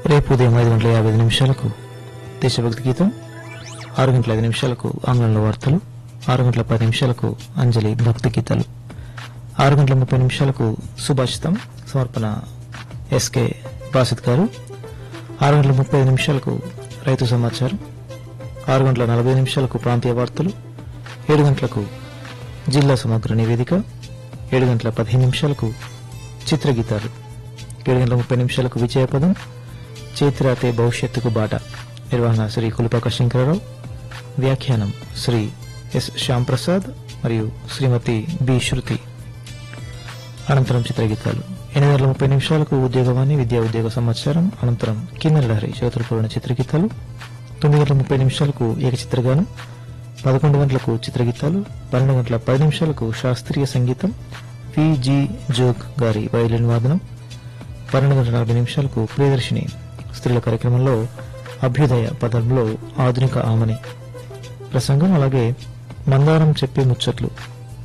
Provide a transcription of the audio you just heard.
రేపు ఉదయం ఐదు గంటల యాభై ఐదు నిమిషాలకు దేశభక్తి గీతం ఆరు గంటల ఐదు నిమిషాలకు ఆంగ్లంలో వార్తలు ఆరు గంటల పది నిమిషాలకు అంజలి భక్తి గీతాలు ఆరు గంటల ముప్పై నిమిషాలకు సుభాషితం సమర్పణ ఎస్కే బాసిత్ గారు ఆరు గంటల ముప్పై ఐదు నిమిషాలకు రైతు సమాచారం ఆరు గంటల నలభై నిమిషాలకు ప్రాంతీయ వార్తలు ఏడు గంటలకు జిల్లా సమగ్ర నివేదిక ఏడు గంటల పదిహేను నిమిషాలకు చిత్రగీతాలు ఏడు గంటల ముప్పై నిమిషాలకు విజయపదం చేతిరాతే భవిష్యత్తుకు బాట నిర్వహణ శ్రీ కులిపాక శంకరరావు వ్యాఖ్యానం శ్రీ ఎస్ శ్యాంప్రసాద్ మరియు శ్రీమతి బి శృతి అనంతరం చిత్రగీతాలు ఎనిమిది గంటల ముప్పై నిమిషాలకు ఉద్యోగవాణి విద్యా ఉద్యోగ సమాచారం అనంతరం కిన్నెర లహరి శ్రోతలు కోరిన చిత్రగీతాలు తొమ్మిది గంటల ముప్పై నిమిషాలకు ఏకచిత్రగానం పదకొండు గంటలకు చిత్రగీతాలు పన్నెండు గంటల పది నిమిషాలకు శాస్త్రీయ సంగీతం విజి జోగ్ గారి వైలిన్ వాదనం పన్నెండు గంటల నలభై నిమిషాలకు ప్రియదర్శిని స్త్రీల కార్యక్రమంలో అభ్యుదయ పదంలో ఆధునిక ఆమని ప్రసంగం అలాగే మందారం చెప్పే ముచ్చట్లు